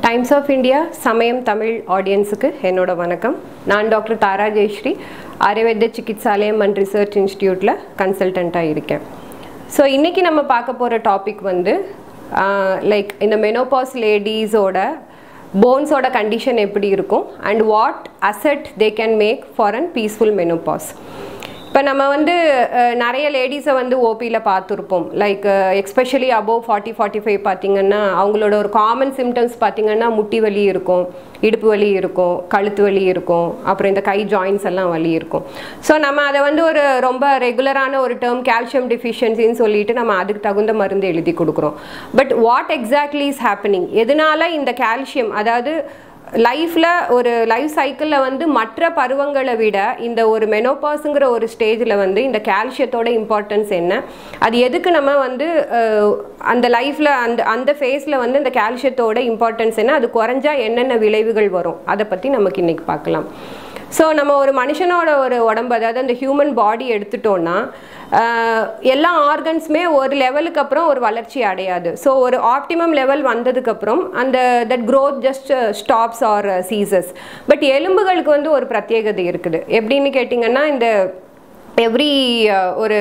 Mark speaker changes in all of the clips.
Speaker 1: times of India சமயம் தமிழ் ஆடியன்ஸுக்கு என்னோட வணக்கம் நான் doctor Thara Jayashree Ayurveda Chikitsalayam and research இன்ஸ்டியூட்டில் கன்சல்டண்ட்டாக இருக்கேன் ஸோ இன்றைக்கி நம்ம பார்க்க போகிற டாபிக் வந்து லைக் இந்த மெனோபாஸ் லேடிஸோட போன்ஸோட கண்டிஷன் எப்படி இருக்கும் and what asset they can make for an peaceful menopause இப்போ நம்ம வந்து அஹ், நிறைய லேடிஸை வந்து ஓபியில் பார்த்துருப்போம் like especially above forty forty five பார்த்தீங்கன்னா அவங்களோட ஒரு காமன் சிம்டம்ஸ் பார்த்தீங்கன்னா முட்டி வலி இருக்கும் இடுப்பு வலி இருக்கும் கழுத்து வலி இருக்கும் அப்புறம் இந்த கை ஜாயின்ஸ் எல்லாம் வலி இருக்கும் ஸோ நம்ம அதை வந்து ஒரு ரொம்ப ரெகுலரான ஒரு டேர்ம் கால்சியம் டிஃபிஷியன்சின்னு சொல்லிட்டு நம்ம அதுக்கு தகுந்த மருந்து எழுதி கொடுக்குறோம் but what exactly is happening எதனால இந்த கால்சியம் அதாவது லைஃப்பில் ஒரு லைஃப் சைக்கிளில் வந்து மற்ற பருவங்களை விட இந்த ஒரு மெனோபாஸுங்கிற ஒரு ஸ்டேஜில் வந்து இந்த கால்சியத்தோட இம்பார்ட்டன்ஸ் என்ன அது எதுக்கு நம்ம வந்து அஹ், அந்த லைஃப்பில் அந்த அந்த ஃபேஸில் வந்து இந்த கால்சியத்தோட இம்பார்ட்டன்ஸ் என்ன அது குறைஞ்சா என்னென்ன விளைவுகள் வரும் அதை பற்றி நமக்கு இன்றைக்கி பார்க்கலாம் ஸோ நம்ம ஒரு மனுஷனோட ஒரு உடம்பு அதாவது அந்த ஹியூமன் பாடி எடுத்துட்டோம்னா ஆஹ், எல்லா ஆர்கன்ஸுமே ஒரு லெவலுக்கு அப்புறம் ஒரு வளர்ச்சி அடையாது ஸோ ஒரு ஆப்டிமம் லெவல் வந்ததுக்கப்புறம் அந்த that growth just stops or ceases but எலும்புகளுக்கு வந்து ஒரு பிரத்யேகதை இருக்குது எப்படின்னு கேட்டிங்கன்னா இந்த எவ்ரி ஒரு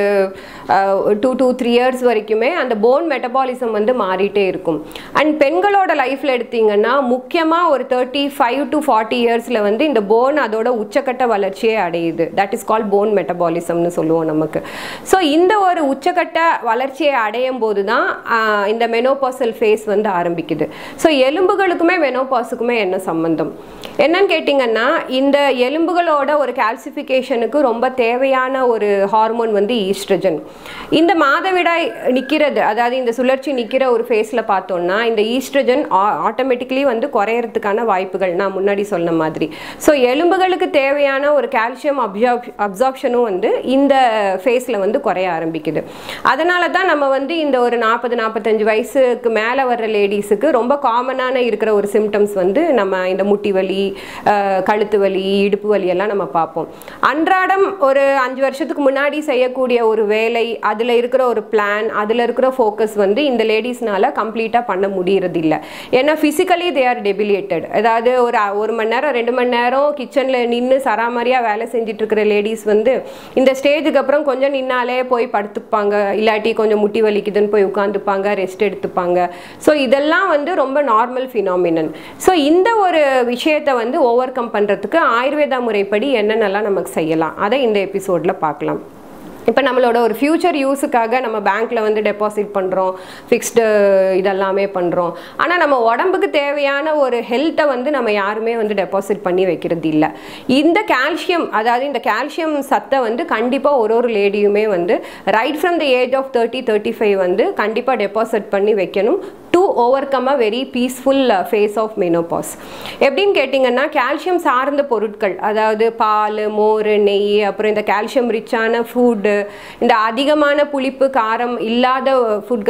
Speaker 1: டூ டூ த்ரீ இயர்ஸ் வரைக்குமே அந்த போன் மெட்டபாலிசம் வந்து மாறிட்டே இருக்கும் அண்ட் பெண்களோட லைஃப்பில் எடுத்தீங்கன்னா முக்கியமாக ஒரு தேர்ட்டி ஃபைவ் டு ஃபார்ட்டி இயர்ஸில் வந்து இந்த போன் அதோட உச்சக்கட்ட வளர்ச்சியே அடையுது தட் இஸ் கால் போன் மெட்டபாலிசம்னு சொல்லுவோம் நமக்கு ஸோ இந்த ஒரு உச்சக்கட்ட வளர்ச்சியை அடையும் போது தான் ஆஹ், இந்த மெனோபாசல் ஃபேஸ் வந்து ஆரம்பிக்குது ஸோ எலும்புகளுக்குமே மெனோபாஸுக்குமே என்ன சம்பந்தம் என்னன்னு கேட்டிங்கன்னா இந்த எலும்புகளோட ஒரு கால்சிஃபிகேஷனுக்கு ரொம்ப தேவையான ஒரு ஹார்மோன் வந்து ஈஸ்ட்ரஜன் இந்த மாதவிடாய் நிற்கிறது அதாவது இந்த சுழற்சி நிற்கிற ஒரு ஃபேஸில் பார்த்தோம்னா இந்த ஈஸ்ட்ரஜன் ஆட்டோமேட்டிக்கலி வந்து குறையறதுக்கான வாய்ப்புகள் நான் முன்னாடி சொன்ன மாதிரி ஸோ எலும்புகளுக்கு தேவையான ஒரு கால்சியம் அப்சார்ப் அப்சார்ப்ஷனும் வந்து இந்த ஃபேஸில் வந்து குறைய ஆரம்பிக்குது அதனால தான் நம்ம வந்து இந்த ஒரு நாற்பது நாற்பத்தஞ்சு வயசுக்கு மேலே வர்ற லேடிஸுக்கு ரொம்ப காமனான இருக்கிற ஒரு சிம்டம்ஸ் வந்து நம்ம இந்த முட்டி வலி அஹ், கழுத்து வலி இடுப்பு வலி எல்லாம் நம்ம பார்ப்போம் அன்றாடம் ஒரு அஞ்சு வருஷத்துக்கு முன்னாடி செய்யக்கூடிய ஒரு வேலை அதில் இருக்கிற ஒரு பிளான் அதில் இருக்கிற ஃபோக்கஸ் வந்து இந்த லேடிஸ்னால கம்ப்ளீட்டாக பண்ண முடியறது இல்லை ஏன்னா ஃபிசிக்கலி தே ஆர் டெபிலியேட்டட் அதாவது ஒரு ஒரு மணி நேரம் ரெண்டு மணி நேரம் கிச்சனில் நின்று சராமரியாக வேலை செஞ்சுட்டு இருக்கிற லேடிஸ் வந்து இந்த ஸ்டேஜுக்கு அப்புறம் கொஞ்சம் நின்னாலே போய் படுத்துப்பாங்க இல்லாட்டி கொஞ்சம் முட்டி வலிக்குதுன்னு போய் உட்காந்துப்பாங்க ரெஸ்ட் எடுத்துப்பாங்க ஸோ இதெல்லாம் வந்து ரொம்ப நார்மல் ஃபினாமினன் ஸோ இந்த ஒரு விஷயத்தை வந்து ஓவர் கம் பண்ணுறதுக்கு ஆயுர்வேதா முறைப்படி என்னென்னலாம் நமக்கு செய்யலாம் அதை இந்த எபிசோடில் பார்க்கலாம் இப்போ நம்மளோட ஒரு ஃப்யூச்சர் யூஸுக்காக நம்ம பேங்க்கில் வந்து டெபாசிட் பண்ணுறோம் ஃபிக்ஸ்டு இதெல்லாமே பண்ணுறோம் ஆனால் நம்ம உடம்புக்கு தேவையான ஒரு ஹெல்த்தை வந்து நம்ம யாருமே வந்து டெபாசிட் பண்ணி வைக்கிறது இல்லை இந்த கால்சியம் அதாவது இந்த கால்சியம் சத்தை வந்து கண்டிப்பாக ஒரு ஒரு லேடியுமே வந்து right from the age of thirty thirty five வந்து கண்டிப்பாக டெபாசிட் பண்ணி வைக்கணும் to overcome a very peaceful phase of menopause எப்படின்னு கேட்டிங்கன்னா கால்சியம் சார்ந்த பொருட்கள் அதாவது பால் மோர் நெய் அப்புறம் இந்த கால்சியம் ரிச்சான ஃபுட்டு இந்த அதிகமான புளிப்பு காரம் இல்லாத ஃபுட்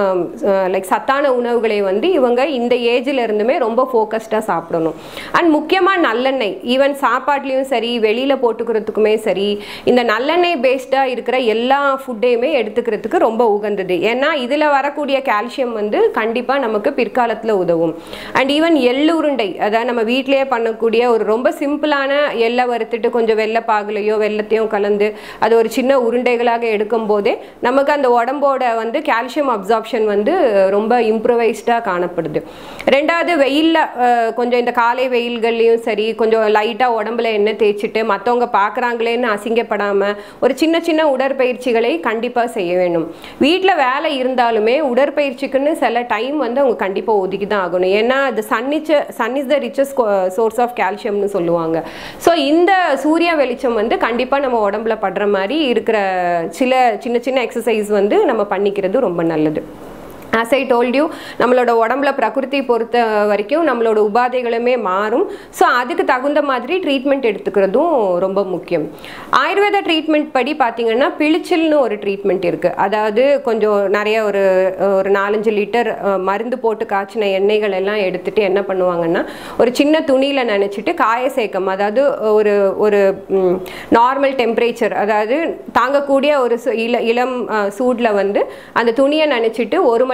Speaker 1: லைக் சத்தான உணவுகளை வந்து இவங்க இந்த ஏஜில் இருந்துமே ரொம்ப ஃபோக்கஸ்டாக சாப்பிடணும் அண்ட் முக்கியமாக நல்லெண்ணெய் ஈவன் சாப்பாட்லேயும் சரி வெளியில் போட்டுக்கிறதுக்குமே சரி இந்த நல்லெண்ணெய் பேஸ்டாக இருக்கிற எல்லா ஃபுட்டையுமே எடுத்துக்கிறதுக்கு ரொம்ப உகந்தது ஏன்னா இதில் வரக்கூடிய கால்சியம் வந்து கண்டிப்பாக நமக்கு பிற்காலத்தில் உதவும் அண்ட் ஈவன் எள்ளு உருண்டை அதாவது நம்ம வீட்டிலேயே பண்ணக்கூடிய ஒரு ரொம்ப சிம்பிளான எள்ளை வறுத்துட்டு கொஞ்சம் வெள்ளை பாகுலையோ வெள்ளத்தையும் கலந்து அது ஒரு சின்ன உருண்டைகளாக எடுக்கும் போதே நமக்கு அந்த உடம்போட வந்து கால்சியம் அப்சார்ப்ஷன் வந்து ரொம்ப இம்ப்ரவைஸ்டாக காணப்படுது ரெண்டாவது வெயிலில் கொஞ்சம் இந்த காலை வெயில்கள்லையும் சரி கொஞ்சம் லைட்டாக உடம்புல எண்ணெய் தேய்ச்சிட்டு மற்றவங்க பார்க்குறாங்களேன்னு அசிங்கப்படாமல் ஒரு சின்ன சின்ன உடற்பயிற்சிகளை கண்டிப்பாக செய்ய வேணும் வீட்டில் வேலை இருந்தாலுமே உடற்பயிற்சிக்குன்னு சில டைம் வந்து அவங்க கண்டிப்பாக ஒதுக்கி தான் ஆகணும் ஏன்னா அது சன்னிச்ச sun is the richest source of கால்சியம்னு சொல்லுவாங்க ஸோ இந்த சூரிய வெளிச்சம் வந்து கண்டிப்பாக நம்ம உடம்புல படுற மாதிரி இருக்கிற சில சின்ன சின்ன எக்ஸசைஸ் வந்து நம்ம பண்ணிக்கிறது ரொம்ப நல்லது ஆஸ் ஐ டோல்ட் யூ நம்மளோட உடம்புல பிரகிருதி பொறுத்த வரைக்கும் நம்மளோட உபாதைகளுமே மாறும் ஸோ அதுக்கு தகுந்த மாதிரி ட்ரீட்மெண்ட் எடுத்துக்கிறதும் ரொம்ப முக்கியம் ஆயுர்வேத ட்ரீட்மெண்ட் படி பார்த்தீங்கன்னா பிளிச்சில்னு ஒரு ட்ரீட்மெண்ட் இருக்குது அதாவது கொஞ்சம் நிறைய ஒரு ஒரு நாலஞ்சு லிட்டர் அஹ், மருந்து போட்டு காய்ச்சின எண்ணெய்கள் எல்லாம் எடுத்துட்டு என்ன பண்ணுவாங்கன்னா ஒரு சின்ன துணியில் நினச்சிட்டு காய சேக்கம் அதாவது ஒரு ஒரு நார்மல் டெம்பரேச்சர் அதாவது தாங்கக்கூடிய ஒரு சு- இள இளம் சூடில் வந்து அந்த துணியை நினச்சிட்டு ஒரு மணி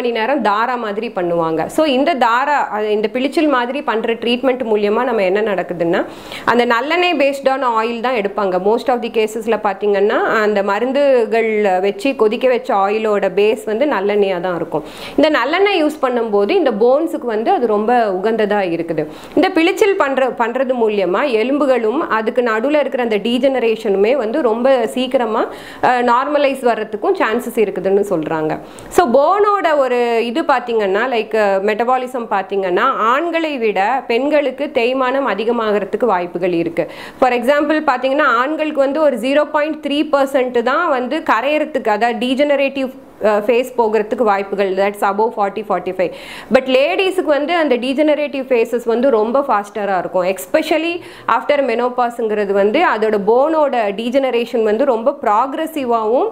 Speaker 1: மணி நேரம் தாரா மாதிரி பண்ணுவாங்க ஸோ இந்த தாரா அது இந்த பிளிச்சல் மாதிரி பண்ணுற ட்ரீட்மெண்ட் மூலியமாக நம்ம என்ன நடக்குதுன்னா அந்த நல்லெண்ணெய் பேஸ்டான ஆயில் தான் எடுப்பாங்க மோஸ்ட் ஆஃப் தி கேசஸில் பார்த்தீங்கன்னா அந்த மருந்துகள் வச்சு கொதிக்க வச்ச ஆயிலோட பேஸ் வந்து நல்லெண்ணெயாக தான் இருக்கும் இந்த நல்லெண்ணெய் யூஸ் பண்ணும்போது இந்த போன்ஸுக்கு வந்து அது ரொம்ப உகந்ததாக இருக்குது இந்த பிளிச்சல் பண்ணுற பண்ணுறது மூலியமாக எலும்புகளும் அதுக்கு நடுவில் இருக்கிற அந்த டீஜெனரேஷனுமே வந்து ரொம்ப சீக்கிரமாக நார்மலைஸ் வர்றதுக்கும் சான்சஸ் இருக்குதுன்னு சொல்கிறாங்க ஸோ போனோட ஒரு இது பார்த்தீங்கன்னா லைக் மெட்டபாலிசம் பார்த்தீங்கன்னா ஆண்களை விட பெண்களுக்கு தேய்மானம் அதிகமாகிறதுக்கு வாய்ப்புகள் இருக்குது ஃபார் எக்ஸாம்பிள் பார்த்தீங்கன்னா ஆண்களுக்கு வந்து ஒரு ஜீரோ பாயிண்ட் த்ரீ பர்சன்ட் தான் வந்து கரையிறதுக்கு அதாவது டீஜெனரேட்டிவ் ஃபேஸ் போகிறதுக்கு வாய்ப்புகள் that's above forty forty five but லேடிஸுக்கு வந்து அந்த டீஜெனரேட்டிவ் ஃபேஸஸ் வந்து ரொம்ப ஃபாஸ்டராக இருக்கும் எக்ஸ்பெஷலி ஆஃப்டர் மெனோபாஸுங்கிறது வந்து அதோட போனோட டீஜெனரேஷன் வந்து ரொம்ப ப்ராக்ரெசிவாகவும்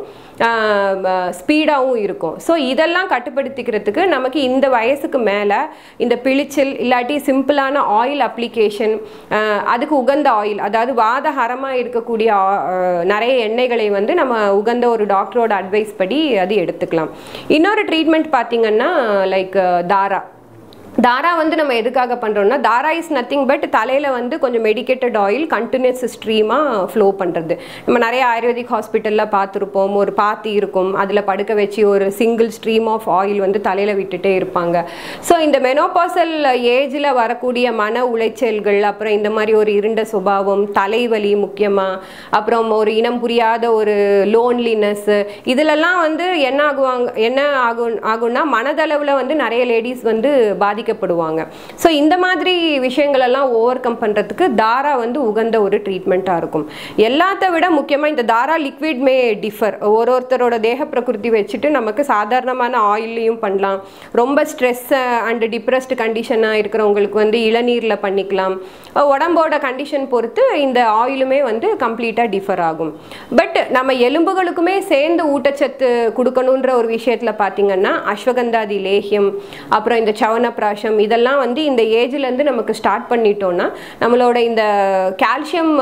Speaker 1: ஸ்பீடாகவும் இருக்கும் ஸோ இதெல்லாம் கட்டுப்படுத்திக்கிறதுக்கு நமக்கு இந்த வயசுக்கு மேலே இந்த பிளிச்சல் இல்லாட்டி சிம்பிளான ஆயில் அப்ளிகேஷன் அதுக்கு உகந்த ஆயில் அதாவது வாதஹரமாக இருக்கக்கூடிய நிறைய எண்ணெய்களை வந்து நம்ம உகந்த ஒரு டாக்டரோட அட்வைஸ் படி அது எடுத்துக்கலாம் இன்னொரு ட்ரீட்மெண்ட் பார்த்தீங்கன்னா லைக் தாரா தாரா வந்து நம்ம எதுக்காக பண்ணுறோம்னா தாரா இஸ் நத்திங் பட் தலையில் வந்து கொஞ்சம் மெடிக்கேட்டட் ஆயில் கண்டினியூஸ் ஸ்ட்ரீமாக ஃப்ளோ பண்ணுறது நம்ம நிறைய ஆயுர்வேதிக் ஹாஸ்பிட்டலில் பார்த்துருப்போம் ஒரு பாத்தி இருக்கும் அதில் படுக்க வச்சு ஒரு சிங்கிள் ஸ்ட்ரீம் ஆஃப் ஆயில் வந்து தலையில் விட்டுட்டே இருப்பாங்க ஸோ இந்த மெனோபாசல் ஏஜில் வரக்கூடிய மன உளைச்சல்கள் அப்புறம் இந்த மாதிரி ஒரு இருண்ட சுபாவம் தலைவலி முக்கியமாக அப்புறம் ஒரு இனம் புரியாத ஒரு லோன்லினஸ் இதிலெல்லாம் வந்து என்ன ஆகுவாங்க என்ன ஆகும் ஆகும்னா மனதளவில் வந்து நிறைய லேடிஸ் வந்து பாதி பாதிக்கப்படுவாங்க ஸோ இந்த மாதிரி விஷயங்கள் எல்லாம் ஓவர் கம் பண்ணுறதுக்கு தாரா வந்து உகந்த ஒரு ட்ரீட்மெண்ட்டாக இருக்கும் எல்லாத்த விட முக்கியமாக இந்த தாரா லிக்விட் மே டிஃபர் ஒரு ஒருத்தரோட தேக பிரகிருதி வச்சுட்டு நமக்கு சாதாரணமான ஆயில்லையும் பண்ணலாம் ரொம்ப ஸ்ட்ரெஸ் அண்ட் டிப்ரெஸ்டு கண்டிஷனாக இருக்கிறவங்களுக்கு வந்து இளநீரில் பண்ணிக்கலாம் உடம்போட கண்டிஷன் பொறுத்து இந்த ஆயிலுமே வந்து கம்ப்ளீட்டாக டிஃபர் ஆகும் பட் நம்ம எலும்புகளுக்குமே சேர்ந்து ஊட்டச்சத்து கொடுக்கணுன்ற ஒரு விஷயத்தில் பார்த்தீங்கன்னா அஸ்வகந்தாதி லேகியம் அப்புறம் இந்த சவனப்ரா பிராஷம் இதெல்லாம் வந்து இந்த ஏஜ்லேருந்து நமக்கு ஸ்டார்ட் பண்ணிட்டோம்னா நம்மளோட இந்த கால்சியம்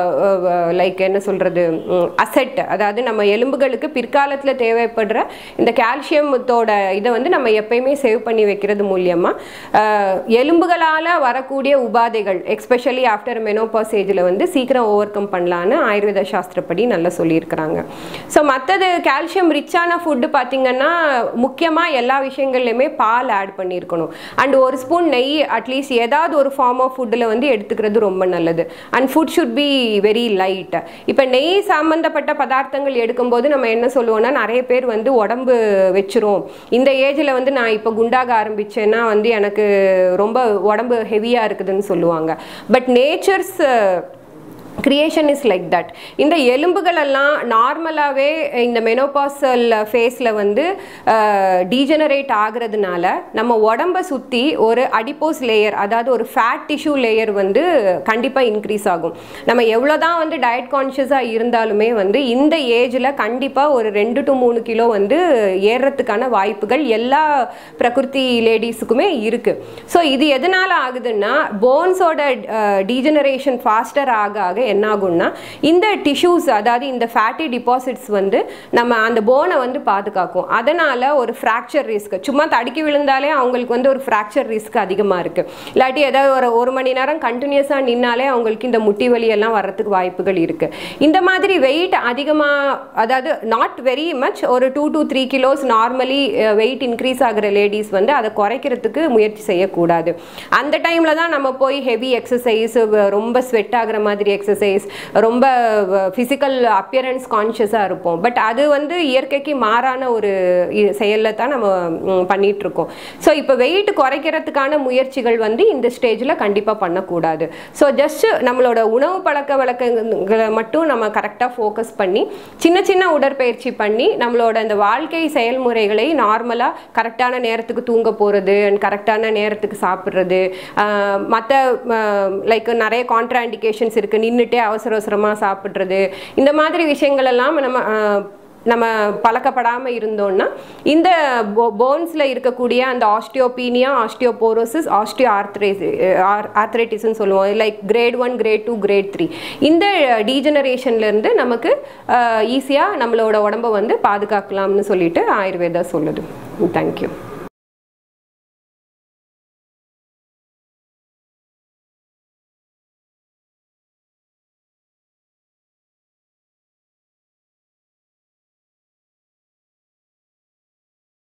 Speaker 1: லைக் என்ன சொல்கிறது அசெட் அதாவது நம்ம எலும்புகளுக்கு பிற்காலத்தில் தேவைப்படுற இந்த கால்சியத்தோட இதை வந்து நம்ம எப்பயுமே சேவ் பண்ணி வைக்கிறது மூலியமாக எலும்புகளால் வரக்கூடிய உபாதைகள் எக்ஸ்பெஷலி ஆஃப்டர் மெனோபாஸ் ஏஜில் வந்து சீக்கிரம் ஓவர் கம் பண்ணலான்னு ஆயுர்வேத சாஸ்திரப்படி நல்லா சொல்லியிருக்கிறாங்க ஸோ மற்றது கால்சியம் ரிச்சான ஃபுட்டு பார்த்திங்கன்னா முக்கியமாக எல்லா விஷயங்கள்லையுமே பால் ஆட் பண்ணியிருக்கணும் அண்ட் ஒரு ஸ்பூன் நெய் அட்லீஸ்ட் ஏதாவது ஒரு ஃபார்ம் ஆஃப் ஃபுட்டில் வந்து எடுத்துக்கிறது ரொம்ப நல்லது and food should be very light இப்போ நெய் சம்மந்தப்பட்ட பதார்த்தங்கள் எடுக்கும்போது நம்ம என்ன சொல்லுவோம்னா நிறைய பேர் வந்து உடம்பு வச்சிரும் இந்த ஏஜில் வந்து நான் இப்போ குண்டாக ஆரம்பிச்சேன்னா வந்து எனக்கு ரொம்ப உடம்பு ஹெவியாக இருக்குதுன்னு சொல்லுவாங்க but nature's creation is like that இந்த எலும்புகள் எல்லாம் நார்மலாகவே இந்த மெனோபாசல் ஃபேஸில் வந்து டீஜெனரேட் ஆகிறதுனால நம்ம உடம்பை சுற்றி ஒரு அடிப்போஸ் லேயர் அதாவது ஒரு ஃபேட் டிஷ்யூ லேயர் வந்து கண்டிப்பாக இன்க்ரீஸ் ஆகும் நம்ம எவ்வளோ தான் வந்து டயட் கான்ஷியஸாக இருந்தாலுமே வந்து இந்த ஏஜில் கண்டிப்பாக ஒரு ரெண்டு டு மூணு கிலோ வந்து ஏறுறதுக்கான வாய்ப்புகள் எல்லா பிரகிருதி லேடிஸுக்குமே இருக்குது ஸோ இது எதனால் ஆகுதுன்னா போன்ஸோட டீஜெனரேஷன் ஃபாஸ்டர் ஆக ஆக என்ன ஆகும்னா இந்த டிஷ்யூஸ் அதாவது இந்த ஃபேட்டி டிபாசிட்ஸ் வந்து நம்ம அந்த போனை வந்து பாதுகாக்கும் அதனால் ஒரு ஃப்ராக்சர் ரிஸ்க் சும்மா தடுக்கி விழுந்தாலே அவங்களுக்கு வந்து ஒரு ஃப்ராக்சர் ரிஸ்க் அதிகமாக இருக்குது இல்லாட்டி ஏதாவது ஒரு ஒரு மணி நேரம் கண்டினியூஸாக நின்னாலே அவங்களுக்கு இந்த முட்டி வலி எல்லாம் வர்றதுக்கு வாய்ப்புகள் இருக்குது இந்த மாதிரி வெயிட் அதிகமாக அதாவது நாட் வெரி மச் ஒரு two to three kilos normally weight increase ஆகிற லேடிஸ் வந்து அதை குறைக்கிறதுக்கு முயற்சி செய்யக்கூடாது அந்த டைமில் தான் நம்ம போய் ஹெவி எக்ஸசைஸ் ரொம்ப ஸ்வெட் ஆகிற மாதிரி எக்ஸசைஸ் ரொம்ப ஃபிசிக்கல் அப்பியரன்ஸ் கான்ஷியஸாக இருப்போம் பட் அது வந்து இயற்கைக்கு மாறான ஒரு செயலில் தான் நம்ம பண்ணிட்டு இருக்கோம் ஸோ இப்போ வெயிட் குறைக்கிறதுக்கான முயற்சிகள் வந்து இந்த ஸ்டேஜில் கண்டிப்பாக பண்ணக்கூடாது ஸோ ஜஸ்ட் நம்மளோட உணவு பழக்க வழக்கங்களை மட்டும் நம்ம கரெக்டாக ஃபோக்கஸ் பண்ணி சின்ன சின்ன உடற்பயிற்சி பண்ணி நம்மளோட இந்த வாழ்க்கை செயல்முறைகளை நார்மலாக கரெக்டான நேரத்துக்கு தூங்க போகிறது அண்ட் கரெக்டான நேரத்துக்கு சாப்பிட்றது மற்ற லைக் நிறைய கான்ட்ராண்டிகேஷன்ஸ் இருக்குது நின்றுட்டே அவசர அவசரமாக சாப்பிட்றது இந்த மாதிரி விஷயங்கள் எல்லாம் நம்ம நம்ம பழக்கப்படாமல் இருந்தோம்னா இந்த போன்ஸில் இருக்கக்கூடிய அந்த ஆஸ்டியோபீனியா ஆஸ்டியோபோரோசிஸ் ஆஸ்டியோ ஆர்த்ரேசி ஆர்த்ரைட்டிஸ்ன்னு சொல்லுவோம் like grade one grade two grade three இந்த டீஜெனரேஷன்லேருந்து நமக்கு ஈஸியாக நம்மளோட உடம்பை வந்து பாதுகாக்கலாம்னு சொல்லிட்டு ஆயுர்வேதா சொல்லுது தேங்க்யூ